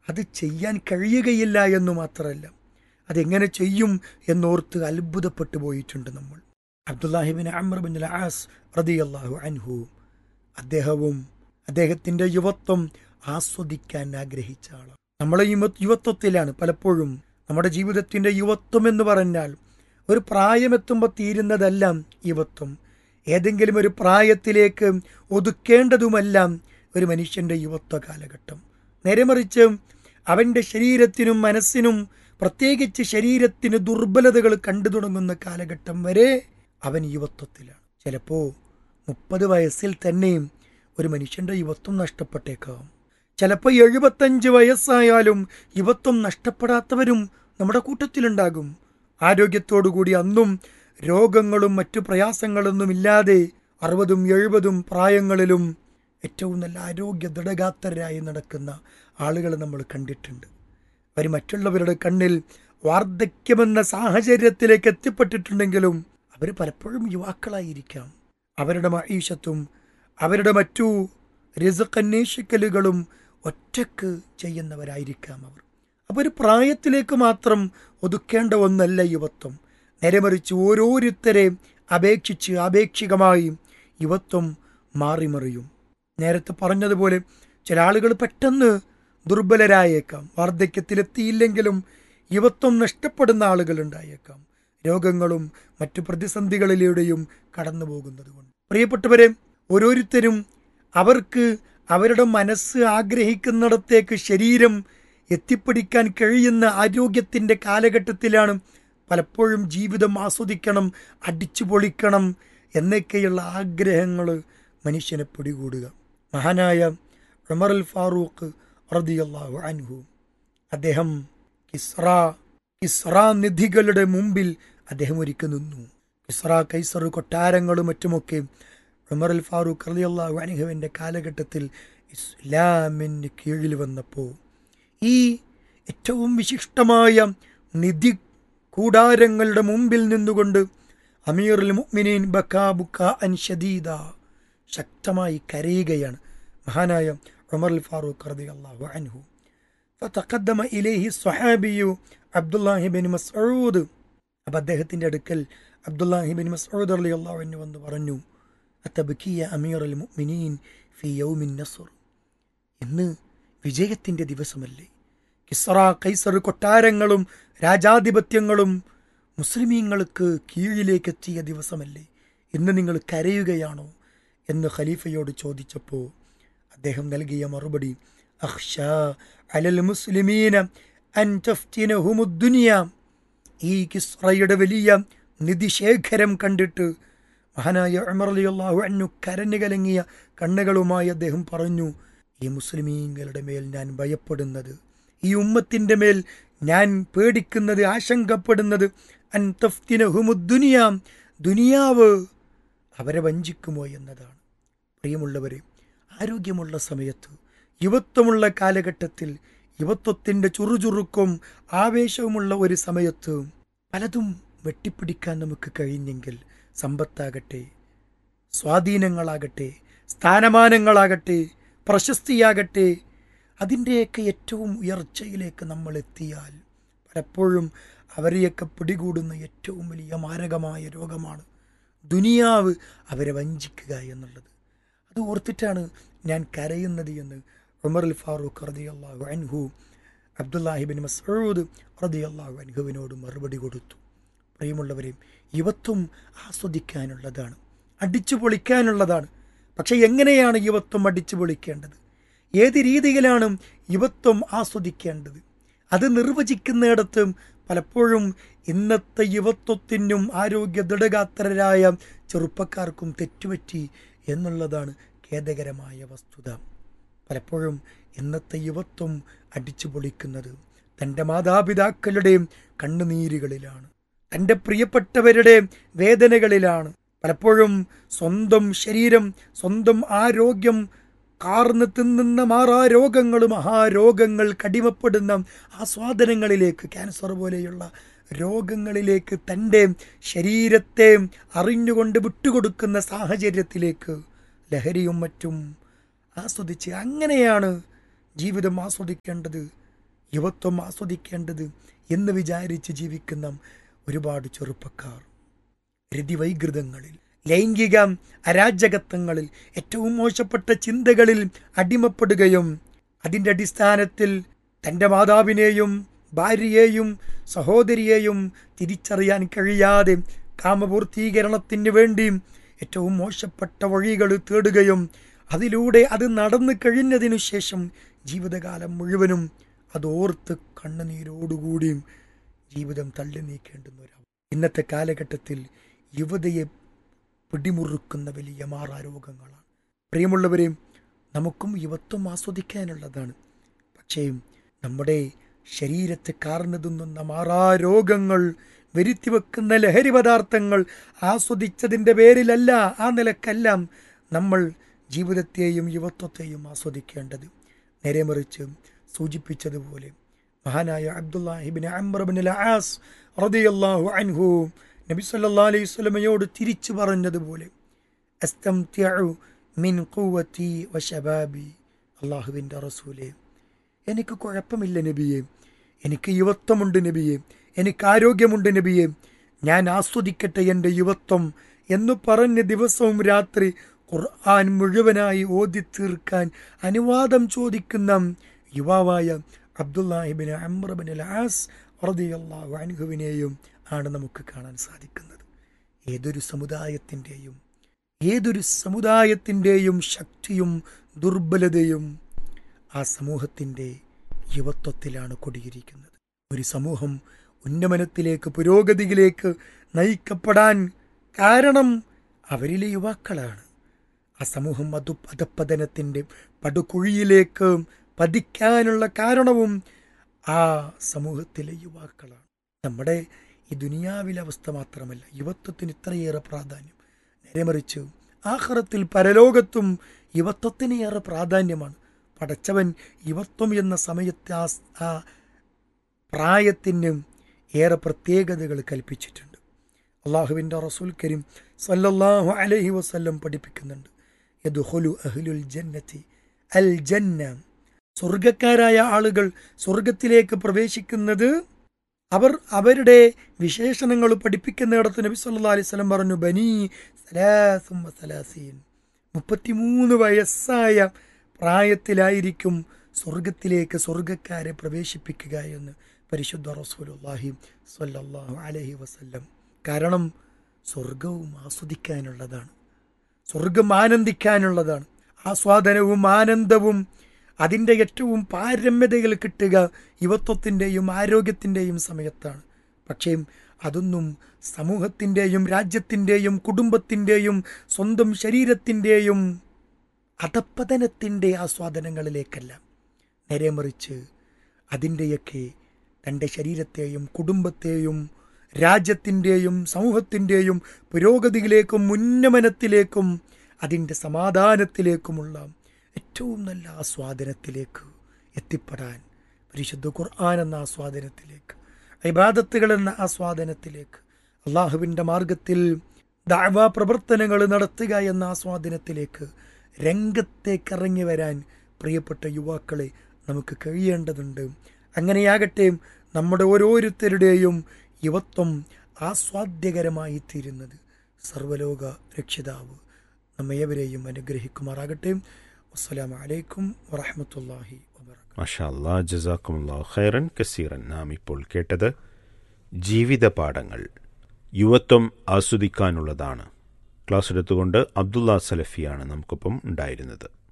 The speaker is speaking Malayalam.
അത് ചെയ്യാൻ കഴിയുകയില്ല എന്ന് മാത്രമല്ല അതെങ്ങനെ ചെയ്യും എന്നോർത്ത് അത്ഭുതപ്പെട്ടു പോയിട്ടുണ്ട് നമ്മൾ അബ്ദുല്ലാഹിബിൻ അമർ ബിൻ ആസ് റദിയല്ലാഹു അൻഹു അദ്ദേഹവും അദ്ദേഹത്തിൻ്റെ യുവത്വം ആസ്വദിക്കാൻ ആഗ്രഹിച്ച ആളാണ് നമ്മളെ യുവ- യുവത്വത്തിലാണ് പലപ്പോഴും നമ്മുടെ ജീവിതത്തിൻ്റെ യുവത്വം എന്ന് പറഞ്ഞാൽ ഒരു പ്രായമെത്തുമ്പോൾ തീരുന്നതെല്ലാം യുവത്വം ഏതെങ്കിലും ഒരു പ്രായത്തിലേക്ക് ഒതുക്കേണ്ടതുമെല്ലാം ഒരു മനുഷ്യൻ്റെ യുവത്വ കാലഘട്ടം നേരെ മറിച്ച് അവൻ്റെ ശരീരത്തിനും മനസ്സിനും പ്രത്യേകിച്ച് ശരീരത്തിന് ദുർബലതകൾ കണ്ടു തുടങ്ങുന്ന കാലഘട്ടം വരെ അവൻ യുവത്വത്തിലാണ് ചിലപ്പോൾ മുപ്പത് വയസ്സിൽ തന്നെയും ഒരു മനുഷ്യൻ്റെ യുവത്വം നഷ്ടപ്പെട്ടേക്കാം ചിലപ്പോൾ എഴുപത്തഞ്ച് വയസ്സായാലും യുവത്വം നഷ്ടപ്പെടാത്തവരും നമ്മുടെ കൂട്ടത്തിലുണ്ടാകും ആരോഗ്യത്തോടുകൂടി അന്നും രോഗങ്ങളും മറ്റു പ്രയാസങ്ങളൊന്നും ഇല്ലാതെ അറുപതും എഴുപതും പ്രായങ്ങളിലും ഏറ്റവും നല്ല ആരോഗ്യ ദൃഢഗാത്തരായി നടക്കുന്ന ആളുകൾ നമ്മൾ കണ്ടിട്ടുണ്ട് അവർ മറ്റുള്ളവരുടെ കണ്ണിൽ വാർദ്ധക്യമെന്ന സാഹചര്യത്തിലേക്ക് എത്തിപ്പെട്ടിട്ടുണ്ടെങ്കിലും അവർ പലപ്പോഴും യുവാക്കളായിരിക്കാം അവരുടെ മഹീഷത്തും അവരുടെ മറ്റു രസക്കന്വേഷിക്കലുകളും ഒറ്റക്ക് ചെയ്യുന്നവരായിരിക്കാം അവർ അപ്പോൾ ഒരു പ്രായത്തിലേക്ക് മാത്രം ഒതുക്കേണ്ട ഒന്നല്ല യുവത്വം നേരെമറിച്ച് ഓരോരുത്തരെ അപേക്ഷിച്ച് ആപേക്ഷികമായി യുവത്വം മാറിമറിയും നേരത്തെ പറഞ്ഞതുപോലെ ചില ആളുകൾ പെട്ടെന്ന് ദുർബലരായേക്കാം വാർദ്ധക്യത്തിലെത്തിയില്ലെങ്കിലും യുവത്വം നഷ്ടപ്പെടുന്ന ആളുകൾ ഉണ്ടായേക്കാം രോഗങ്ങളും മറ്റു പ്രതിസന്ധികളിലൂടെയും കടന്നു പോകുന്നത് കൊണ്ട് പ്രിയപ്പെട്ടവരെ ഓരോരുത്തരും അവർക്ക് അവരുടെ മനസ്സ് ആഗ്രഹിക്കുന്നിടത്തേക്ക് ശരീരം എത്തിപ്പിടിക്കാൻ കഴിയുന്ന ആരോഗ്യത്തിൻ്റെ കാലഘട്ടത്തിലാണ് പലപ്പോഴും ജീവിതം ആസ്വദിക്കണം അടിച്ചു പൊളിക്കണം എന്നൊക്കെയുള്ള ആഗ്രഹങ്ങൾ മനുഷ്യനെ പിടികൂടുക മഹാനായ ഉമർ അൽ ഫാറൂഖ് റദിയല്ലാഹു അൻഹു അദ്ദേഹം കിസ്റ കിസ്റ നിധികളുടെ മുമ്പിൽ അദ്ദേഹം ഒരുക്കി നിന്നു കിസ്റ കൈസർ കൊട്ടാരങ്ങളും മറ്റുമൊക്കെ ഉമർ അൽ ഫാറൂഖ് റളിയല്ലാഹു അൻഹുവിൻ്റെ കാലഘട്ടത്തിൽ ഇസ്ലാമിന് കീഴിൽ വന്നപ്പോൾ ഈ ഏറ്റവും വിശിഷ്ടമായ നിധി കൂടാരങ്ങളുടെ മുമ്പിൽ നിന്നുകൊണ്ട് അമീറുൽ മുഅ്മിനീൻ ബക്കാ ബുക്ക അൻ ഷദീദ ശക്തമായി കരയുകയാണ് മഹാനായ ഉമർ അൽ ഫാറൂഖ് റളിയല്ലാഹു അൻഹു فتقدم إليه الصحابي عبد الله بن مسعود അപ്പം അദ്ദേഹത്തിൻ്റെ അടുക്കൽ അബ്ദുല്ലാഹിബിൻ മസ്ഊദ് റളിയല്ലാഹു അൻഹു വന്ന് പറഞ്ഞു അത്തബക്കിയ അമീർ അൽ മുഅ്മിനീൻ ഫി യൗമിൻ നസ്ർ ഇന്ന് വിജയത്തിൻ്റെ ദിവസമല്ലേ കിസ്റ കൈസർ കൊട്ടാരങ്ങളും രാജാധിപത്യങ്ങളും മുസ്ലിമീങ്ങൾക്ക് കീഴിലേക്ക് എത്തിയ ദിവസമല്ലേ ഇന്ന് നിങ്ങൾ കരയുകയാണോ എന്ന് ഖലീഫയോട് ചോദിച്ചപ്പോൾ അദ്ദേഹം നൽകിയ മറുപടി അഖ്ഷ അലൽ മുസ്ലിമീന അൻ തഫ്തിനഹുമുദ്ദുനിയ ഈ കിസ്റയുടെ വലിയ നിധിശേഖരം കണ്ടിട്ട് മഹാനായ ഉമർ അലിയല്ലാഹു അന്നു കരഞ്ഞു കലങ്ങിയ കണ്ണുകളുമായി അദ്ദേഹം പറഞ്ഞു ഈ മുസ്ലിമീങ്ങളുടെ മേൽ ഞാൻ ഭയപ്പെടുന്നത് ഈ ഉമ്മത്തിൻ്റെ മേൽ ഞാൻ പേടിക്കുന്നത് ആശങ്കപ്പെടുന്നത് അൻ തഫ്തിനഹുമുദ്ദുനിയ ദുനിയാവ് അവരെ വഞ്ചിക്കുമോ എന്നതാണ് പ്രിയമുള്ളവരെ ആരോഗ്യമുള്ള സമയത്ത് യുവത്വമുള്ള കാലഘട്ടത്തിൽ യുവത്വത്തിൻ്റെ ചുറുചുറുക്കും ആവേശവുമുള്ള ഒരു സമയത്ത് പലതും വെട്ടിപ്പിടിക്കാൻ നമുക്ക് കഴിഞ്ഞെങ്കിൽ സമ്പത്താകട്ടെ സ്വാധീനങ്ങളാകട്ടെ സ്ഥാനമാനങ്ങളാകട്ടെ പ്രശസ്തിയാകട്ടെ അതിൻ്റെയൊക്കെ ഏറ്റവും ഉയർച്ചയിലേക്ക് നമ്മൾ എത്തിയാൽ പലപ്പോഴും അവരെയൊക്കെ പിടികൂടുന്ന ഏറ്റവും വലിയ മാരകമായ രോഗമാണ് ദുനിയാവ് അവരെ വഞ്ചിക്കുക എന്നുള്ളത് അത് ഓർത്തിട്ടാണ് ഞാൻ കരയുന്നത് എന്ന് ഉമർ അൽ ഫാറൂഖ് റതി അള്ളാഹു അൻഹു അബ്ദുല്ലാഹിബിൻ മസൂദ് റതി അള്ളാഹു അൻഹുവിനോട് മറുപടി കൊടുത്തു പ്രിയമുള്ളവരെ യുവത്വം ആസ്വദിക്കാനുള്ളതാണ് അടിച്ചു പൊളിക്കാനുള്ളതാണ് പക്ഷെ എങ്ങനെയാണ് യുവത്വം അടിച്ചു പൊളിക്കേണ്ടത് ഏത് രീതിയിലാണ് യുവത്വം ആസ്വദിക്കേണ്ടത് അത് നിർവചിക്കുന്നിടത്ത് പലപ്പോഴും ഇന്നത്തെ യുവത്വത്തിനും ആരോഗ്യ ദൃഢഗാത്രരായ ചെറുപ്പക്കാർക്കും തെറ്റുപറ്റി എന്നുള്ളതാണ് ഖേദകരമായ വസ്തുത പലപ്പോഴും ഇന്നത്തെ യുവത്വം അടിച്ചു പൊളിക്കുന്നത് തൻ്റെ മാതാപിതാക്കളുടെ കണ്ണുനീരുകളിലാണ് തൻ്റെ പ്രിയപ്പെട്ടവരുടെ വേദനകളിലാണ് പലപ്പോഴും സ്വന്തം ശരീരം സ്വന്തം ആരോഗ്യം കാർന്ന് തിന്നുന്ന മാറാരോഗങ്ങൾ മഹാരോഗങ്ങൾ കടിമപ്പെടുന്ന ആസ്വാദനങ്ങളിലേക്ക് ക്യാൻസർ പോലെയുള്ള രോഗങ്ങളിലേക്ക് തൻ്റെ ശരീരത്തെ അറിഞ്ഞുകൊണ്ട് വിട്ടുകൊടുക്കുന്ന സാഹചര്യത്തിലേക്ക് ലഹരിയും മറ്റും ആസ്വദിച്ച് അങ്ങനെയാണ് ജീവിതം ആസ്വദിക്കേണ്ടത് യുവത്വം ആസ്വദിക്കേണ്ടത് എന്ന് വിചാരിച്ച് ജീവിക്കുന്ന ഒരുപാട് ചെറുപ്പക്കാർ രതിവൈകൃതങ്ങളിൽ ലൈംഗിക അരാജകത്വങ്ങളിൽ ഏറ്റവും മോശപ്പെട്ട ചിന്തകളിൽ അടിമപ്പെടുകയും അതിൻ്റെ അടിസ്ഥാനത്തിൽ തൻ്റെ മാതാവിനെയും ഭാര്യയെയും സഹോദരിയെയും തിരിച്ചറിയാൻ കഴിയാതെ കാമപൂർത്തീകരണത്തിന് വേണ്ടി ഏറ്റവും മോശപ്പെട്ട വഴികൾ തേടുകയും അതിലൂടെ അത് നടന്നു കഴിഞ്ഞതിനു ശേഷം ജീവിതകാലം മുഴുവനും അതോർത്ത് കണ്ണുനീരോടുകൂടിയും ജീവിതം തള്ളി നീക്കേണ്ടുന്ന ഒരു ഇന്നത്തെ കാലഘട്ടത്തിൽ യുവതയെ പിടിമുറുക്കുന്ന വലിയ മാറാരോഗങ്ങളാണ് പ്രിയമുള്ളവരെ നമുക്കും യുവത്വം ആസ്വദിക്കാനുള്ളതാണ് പക്ഷേ നമ്മുടെ ശരീരത്തെ കാർന്നു തിന്നുന്ന മാറാരോഗങ്ങൾ വരുത്തിവെക്കുന്ന ലഹരി പദാർത്ഥങ്ങൾ ആസ്വദിച്ചതിൻ്റെ പേരിലല്ല ആ നിലക്കെല്ലാം നമ്മൾ ജീവിതത്തെയും യുവത്വത്തെയും ആസ്വദിക്കേണ്ടത് നേരെ മറിച്ച് സൂചിപ്പിച്ചതുപോലെ മഹാനായ അബ്ദുല്ലാഹിബിൻ അംബർബിൻ ആസ് റളിയല്ലാഹു അൻഹു നബി സല്ലല്ലാഹു അലൈഹി വസല്ലമയോട് തിരിച്ചു പറഞ്ഞതുപോലെ അസ്തംതിഉ മിൻ ഖുവതി വശബാബി അള്ളാഹുവിൻ്റെ റസൂലെ എനിക്ക് കുഴപ്പമില്ല നബിയെ എനിക്ക് യുവത്വമുണ്ട് നബിയെ എനിക്ക് ആരോഗ്യമുണ്ട് നബിയെ ഞാൻ ആസ്വദിക്കട്ടെ എൻ്റെ യുവത്വം എന്ന് പറഞ്ഞ് ദിവസവും രാത്രി ഖുർആൻ മുഴുവനായി ഓതി തീർക്കാൻ അനുവാദം ചോദിക്കുന്ന യുവാവായ അബ്ദുല്ലാഹിബിൻ അമ്രബിൻ ആസ് റളിയല്ലാഹു അൻഹുവിനെയും ആണ് നമുക്ക് കാണാൻ സാധിക്കുന്നത് ഏതൊരു സമുദായത്തിൻ്റെയും ഏതൊരു സമുദായത്തിൻ്റെയും ശക്തിയും ദുർബലതയും ആ സമൂഹത്തിൻ്റെ യുവത്വത്തിലാണ് കൊടിയിരിക്കുന്നത് ഒരു സമൂഹം ഉന്നമനത്തിലേക്ക് പുരോഗതിയിലേക്ക് നയിക്കപ്പെടാൻ കാരണം അവരിലെ യുവാക്കളാണ് ആ സമൂഹം അതു അധപ്പതനത്തിൻ്റെ പടുകുഴിയിലേക്ക് പതിക്കാനുള്ള കാരണവും ആ സമൂഹത്തിലെ യുവാക്കളാണ് നമ്മുടെ ഈ ദുനിയാവിലെ അവസ്ഥ മാത്രമല്ല യുവത്വത്തിന് ഇത്രയേറെ പ്രാധാന്യം നേരെ മറിച്ച് ആഹ്റത്തിൽ പരലോകത്തും യുവത്വത്തിന് ഏറെ പ്രാധാന്യമാണ് പടച്ചവൻ യുവത്വം എന്ന സമയത്ത് ആ ആ പ്രായത്തിന് ഏറെ പ്രത്യേകതകൾ കൽപ്പിച്ചിട്ടുണ്ട് അള്ളാഹുവിൻ്റെ റസൂൽ കരീം സല്ലല്ലാഹു അലൈഹി വസല്ലം പഠിപ്പിക്കുന്നുണ്ട് യദ്ഖുലു അഹ്ലുൽ ജന്നതി അൽ ജന്ന സ്വർഗക്കാരായ ആളുകൾ സ്വർഗത്തിലേക്ക് പ്രവേശിക്കുന്നത് അവർ അവരുടെ വിശേഷണങ്ങൾ പഠിപ്പിക്കുന്നിടത്ത് നബി സല്ലല്ലാഹു അലൈഹി വസല്ലം പറഞ്ഞു ബനി സലാസും വസലാസീൻ മുപ്പത്തിമൂന്ന് വയസ്സായ പ്രായത്തിലായിരിക്കും സ്വർഗത്തിലേക്ക് സ്വർഗക്കാരെ പ്രവേശിപ്പിക്കുക എന്ന് പരിശുദ്ധ റസൂലുള്ളാഹി സ്വല്ലല്ലാഹു അലൈഹി വസല്ലം കാരണം സ്വർഗവും ആസ്വദിക്കാനുള്ളതാണ് സ്വർഗം ആനന്ദിക്കാനുള്ളതാണ് ആസ്വാദനവും ആനന്ദവും അതിൻ്റെ ഏറ്റവും പാരമ്യതകൾ കിട്ടുക യുവത്വത്തിൻ്റെയും ആരോഗ്യത്തിൻ്റെയും സമയത്താണ് പക്ഷേ അതൊന്നും സമൂഹത്തിൻ്റെയും രാജ്യത്തിൻ്റെയും കുടുംബത്തിൻ്റെയും സ്വന്തം ശരീരത്തിൻ്റെയും അധപ്പതനത്തിൻ്റെ ആസ്വാദനങ്ങളിലേക്കല്ല നേരെ മറിച്ച് അതിൻ്റെയൊക്കെ തൻ്റെ ശരീരത്തെയും കുടുംബത്തെയും രാജ്യത്തിൻ്റെയും സമൂഹത്തിൻ്റെയും പുരോഗതിയിലേക്കും ഉന്നമനത്തിലേക്കും അതിൻ്റെ സമാധാനത്തിലേക്കുമുള്ള ഏറ്റവും നല്ല ആസ്വാദനത്തിലേക്ക് എത്തിപ്പെടാൻ പരിശുദ്ധ ഖുർആൻ എന്ന ആസ്വാദനത്തിലേക്ക് ഇബാദത്തുകൾ എന്ന ആസ്വാദനത്തിലേക്ക് അള്ളാഹുവിൻ്റെ മാർഗത്തിൽ ദാവാ പ്രവർത്തനങ്ങൾ നടത്തുക എന്ന ആസ്വാദനത്തിലേക്ക് രംഗത്തേക്ക് ഇറങ്ങി വരാൻ പ്രിയപ്പെട്ട യുവാക്കളെ നമുക്ക് കഴിയേണ്ടതുണ്ട് അങ്ങനെയാകട്ടെ നമ്മുടെ ഓരോരുത്തരുടെയും യുവത്വം ആസ്വാദ്യകരമായി തീരുന്നത് സർവലോക രക്ഷിതാവ് നമ്മയവരെയും അനുഗ്രഹിക്കുമാറാകട്ടെ അസ്സലാമു അലൈക്കും വറഹമത്തല്ലാഹി വബറകാതുഹു മഷാ അല്ലാ ജസാക്കുമുല്ലാ ഖൈറൻ കസീറൻ നാം ഇപ്പോൾ കേട്ടത് ജീവിത പാഠങ്ങൾ യുവത്വം ആസ്വദിക്കാനുള്ളതാണ് ക്ലാസ് എടുത്തുകൊണ്ട് അബ്ദുള്ള സലഫിയാണ് നമുക്കൊപ്പം ഉണ്ടായിരുന്നത്